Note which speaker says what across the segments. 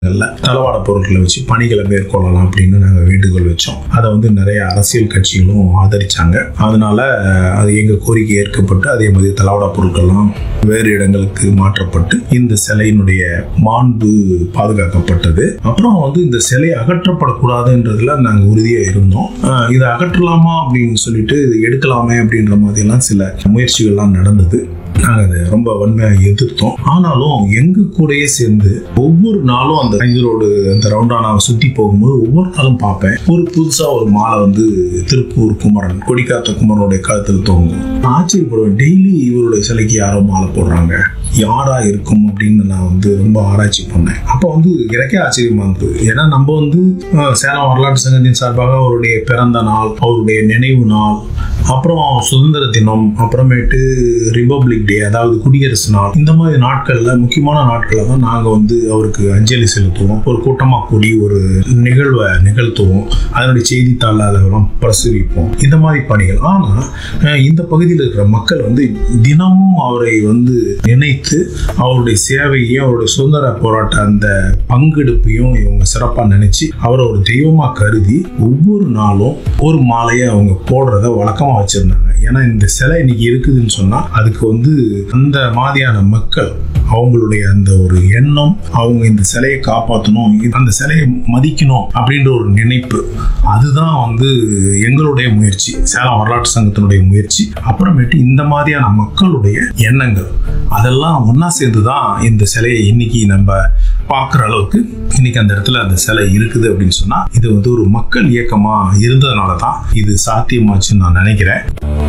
Speaker 1: நல்ல தளவாட பொருட்களை வச்சு பணிகளை மேற்கொள்ளலாம் அப்படின்னு நாங்கள் வேண்டுகோள் வச்சோம் அதை வந்து நிறைய அரசியல் கட்சிகளும் ஆதரிச்சாங்க அதனால அஹ், அது எங்க கோரிக்கை ஏற்கப்பட்டு அதே மாதிரி தளவாட பொருட்கள்லாம் வேறு இடங்களுக்கு மாற்றப்பட்டு இந்த சிலையினுடைய மாண்பு பாதுகாக்கப்பட்டது அப்புறம் வந்து இந்த சிலை அகற்றப்படக்கூடாதுன்றதுல நாங்கள் உறுதியாக இருந்தோம் அஹ், இதை அகற்றலாமா அப்படின்னு சொல்லிட்டு இது எடுக்கலாமே அப்படின்ற மாதிரிலாம் சில முயற்சிகள்லாம் நடந்தது நாங்கள் அதை ரொம்ப வன்மையாக எதிர்த்தோம் ஆனாலும் எங்க கூடயே சேர்ந்து ஒவ்வொரு நாளும் அந்த ரோடு அந்த ரவுண்டானாவை சுற்றி போகும்போது ஒவ்வொரு நாளும் பார்ப்பேன் ஒரு புதுசாக ஒரு மாலை வந்து திருப்பூர் குமரன் கொடிக்காத்த குமரனுடைய கழுத்தில் தொங்கும் நான் ஆச்சரியப்படுவேன் டெய்லி இவருடைய சிலைக்கு யாரோ மாலை போடுறாங்க யாரா இருக்கும் அப்படின்னு நான் வந்து ரொம்ப ஆராய்ச்சி பண்ணேன் அப்போ வந்து எனக்கே ஆச்சரியமா இருந்தது ஏன்னா நம்ம வந்து அஹ், சேலம் வரலாற்று சங்கத்தின் சார்பாக அவருடைய பிறந்த நாள் அவருடைய நினைவு நாள் அப்புறம் சுதந்திர தினம் அப்புறமேட்டு ரிபப்ளிக் டே அதாவது குடியரசு நாள் இந்த மாதிரி நாட்கள்ல முக்கியமான நாட்களில் தான் நாங்கள் வந்து அவருக்கு அஞ்சலி செலுத்துவோம் ஒரு கூட்டமாக கூடி ஒரு நிகழ்வை நிகழ்த்துவோம் அதனுடைய செய்தித்தாள் அதெல்லாம் பிரசுரிப்போம் இந்த மாதிரி பணிகள் ஆனால் அஹ், இந்த பகுதியில் இருக்கிற மக்கள் வந்து தினமும் அவரை வந்து நினைத்து அவருடைய சேவையையும் அவருடைய சுதந்திர போராட்ட அந்த பங்கெடுப்பையும் இவங்க சிறப்பாக நினைச்சு அவரை ஒரு தெய்வமா கருதி ஒவ்வொரு நாளும் ஒரு மாலையை அவங்க போடுறத வழக்கமா வச்சிருந்தாங்க ஏன்னா இந்த சிலை இன்னைக்கு இருக்குதுன்னு சொன்னா அதுக்கு வந்து அந்த மாதிரியான மக்கள் அவங்களுடைய அந்த ஒரு எண்ணம் அவங்க இந்த சிலையை காப்பாற்றணும் அந்த சிலையை மதிக்கணும் அப்படின்ற ஒரு நினைப்பு அதுதான் வந்து எங்களுடைய முயற்சி சேலம் வரலாற்று சங்கத்தினுடைய முயற்சி அப்புறமேட்டு இந்த மாதிரியான மக்களுடைய எண்ணங்கள் அதெல்லாம் ஒண்ணா சேர்ந்து தான் இந்த சிலையை இன்னைக்கு நம்ம பார்க்குற அளவுக்கு இன்னைக்கு அந்த இடத்துல அந்த சிலை இருக்குது அப்படின்னு சொன்னா இது வந்து ஒரு மக்கள் இயக்கமா இருந்ததுனால தான் இது சாத்தியமாச்சுன்னு நான் நினைக்கிறேன்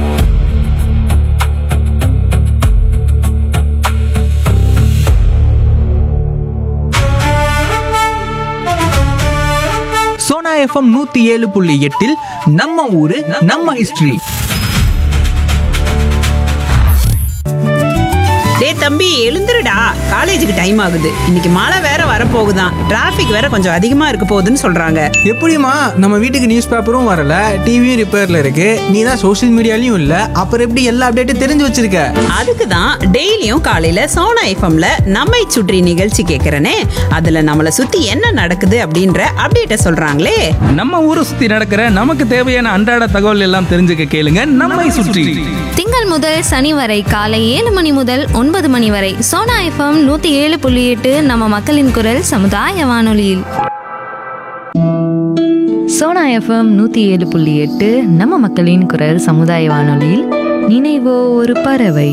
Speaker 2: சோனா எஃப்எம் நூத்தி ஏழு புள்ளி எட்டில் நம்ம ஊரு நம்ம ஹிஸ்டரி
Speaker 3: டேய் தம்பி எழுந்துருடா காலேஜுக்கு டைம் ஆகுது இன்னைக்கு மழை வேற வரப்போகுதாம் டிராஃபிக் வேற கொஞ்சம் அதிகமா இருக்க போகுதுன்னு சொல்றாங்க
Speaker 2: எப்படிம்மா நம்ம வீட்டுக்கு நியூஸ் பேப்பரும் வரல டிவியும் ரிப்பேர்ல இருக்கு நீ தான் சோஷியல் மீடியாலையும் இல்ல அப்புறம் எப்படி எல்லா அப்டேட்டும் தெரிஞ்சு வச்சிருக்க
Speaker 3: அதுக்கு தான் டெய்லியும் காலையில சோனா எஃப்எம்ல நம்மை சுற்றி நிகழ்ச்சி கேட்கறனே அதுல நம்மளை சுத்தி என்ன நடக்குது அப்படின்ற அப்டேட்ட சொல்றாங்களே
Speaker 4: நம்ம ஊரை சுத்தி நடக்கிற நமக்கு தேவையான அன்றாட தகவல் எல்லாம் தெரிஞ்சுக்க கேளுங்க நம்மை சுற்றி
Speaker 5: திங்கள் முதல் சனி வரை காலை ஏழு மணி முதல் ஒன்பது மணி வரை சோனா எஃப்எம் நூத்தி ஏழு புள்ளி எட்டு நம்ம மக்களின் குரல் சமுதாய வானொலியில்
Speaker 6: சோனா எஃப்எம் நூற்றி ஏழு புள்ளி எட்டு நம்ம மக்களின் குரல் சமுதாய வானொலியில் நினைவோ ஒரு பறவை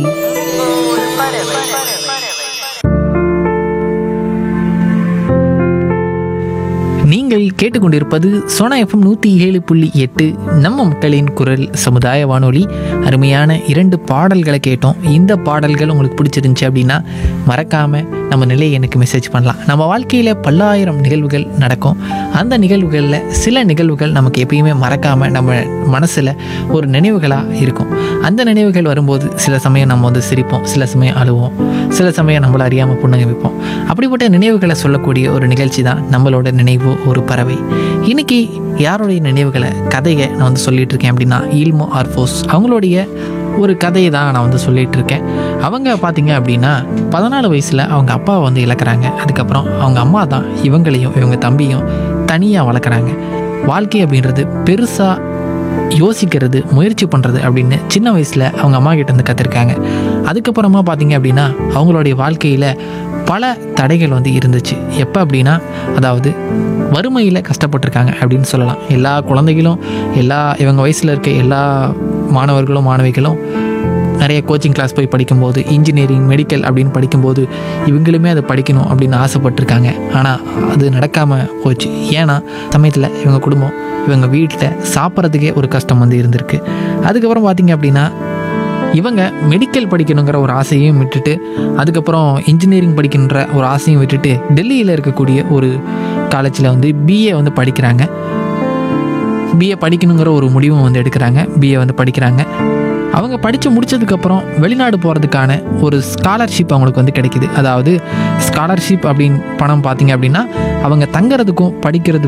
Speaker 7: நீங்கள் கேட்டுக்கொண்டிருப்பது சோனா எஃப்எம் நூற்றி ஏழு புள்ளி எட்டு நம்ம மக்களின் குரல் சமுதாய வானொலி அருமையான இரண்டு பாடல்களை கேட்டோம் இந்த பாடல்கள் உங்களுக்கு பிடிச்சிருந்துச்சு அப்படின்னா மறக்காமல் நம்ம நிலையை எனக்கு மெசேஜ் பண்ணலாம் நம்ம வாழ்க்கையில் பல்லாயிரம் நிகழ்வுகள் நடக்கும் அந்த நிகழ்வுகளில் சில நிகழ்வுகள் நமக்கு எப்பயுமே மறக்காமல் நம்ம மனசில் ஒரு நினைவுகளாக இருக்கும் அந்த நினைவுகள் வரும்போது சில சமயம் நம்ம வந்து சிரிப்போம் சில சமயம் அழுவோம் சில சமயம் நம்மளை அறியாமல் புன்னகை வைப்போம் அப்படிப்பட்ட நினைவுகளை சொல்லக்கூடிய ஒரு நிகழ்ச்சி தான் நம்மளோட நினைவு ஒரு பறவை இன்னைக்கு யாருடைய நினைவுகளை கதையை நான் வந்து சொல்லிட்டு இருக்கேன் அப்படின்னா ஈல்மோ ஆர்ஃபோஸ் அவங்களுடைய ஒரு கதையை தான் நான் வந்து சொல்லிட்டு இருக்கேன் அவங்க பார்த்தீங்க அப்படின்னா பதினாலு வயசில் அவங்க அப்பாவை வந்து இழக்கிறாங்க அதுக்கப்புறம் அவங்க அம்மா தான் இவங்களையும் இவங்க தம்பியும் தனியாக வளர்க்குறாங்க வாழ்க்கை அப்படின்றது பெருசாக யோசிக்கிறது முயற்சி பண்ணுறது அப்படின்னு சின்ன வயசில் அவங்க அம்மா கிட்ட இருந்து கற்றுருக்காங்க அதுக்கப்புறமா பார்த்தீங்க அப்படின்னா அவங்களுடைய வாழ்க்கையில் பல தடைகள் வந்து இருந்துச்சு எப்போ அப்படின்னா அதாவது வறுமையில் கஷ்டப்பட்டிருக்காங்க அப்படின்னு சொல்லலாம் எல்லா குழந்தைகளும் எல்லா இவங்க வயசில் இருக்க எல்லா மாணவர்களும் மாணவிகளும் நிறைய கோச்சிங் கிளாஸ் போய் படிக்கும்போது இன்ஜினியரிங் மெடிக்கல் அப்படின்னு படிக்கும்போது இவங்களுமே அதை படிக்கணும் அப்படின்னு ஆசைப்பட்டிருக்காங்க ஆனால் அது நடக்காமல் போச்சு ஏன்னா சமயத்தில் இவங்க குடும்பம் இவங்க வீட்டில் சாப்பிட்றதுக்கே ஒரு கஷ்டம் வந்து இருந்திருக்கு அதுக்கப்புறம் பார்த்தீங்க அப்படின்னா இவங்க மெடிக்கல் படிக்கணுங்கிற ஒரு ஆசையும் விட்டுட்டு அதுக்கப்புறம் இன்ஜினியரிங் படிக்கின்ற ஒரு ஆசையும் விட்டுட்டு டெல்லியில் இருக்கக்கூடிய ஒரு காலேஜில் வந்து பிஏ வந்து படிக்கிறாங்க பிஏ படிக்கணுங்கிற ஒரு முடிவும் வந்து எடுக்கிறாங்க பிஏ வந்து படிக்கிறாங்க அவங்க படித்து முடிச்சதுக்கப்புறம் வெளிநாடு போகிறதுக்கான ஒரு ஸ்காலர்ஷிப் அவங்களுக்கு வந்து கிடைக்குது அதாவது ஸ்காலர்ஷிப் அப்படின்னு பணம் பார்த்தீங்க அப்படின்னா அவங்க தங்குறதுக்கும் படிக்கிறதுக்கும்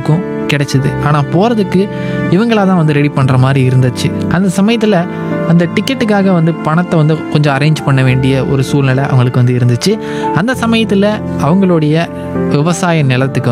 Speaker 7: கிடைச்சிது ஆனால் போகிறதுக்கு இவங்களா தான் வந்து ரெடி பண்ணுற மாதிரி இருந்துச்சு அந்த சமயத்தில் அந்த டிக்கெட்டுக்காக வந்து பணத்தை வந்து கொஞ்சம் அரேஞ்ச் பண்ண வேண்டிய ஒரு சூழ்நிலை அவங்களுக்கு வந்து இருந்துச்சு அந்த சமயத்தில் அவங்களுடைய விவசாய நிலத்துக்கு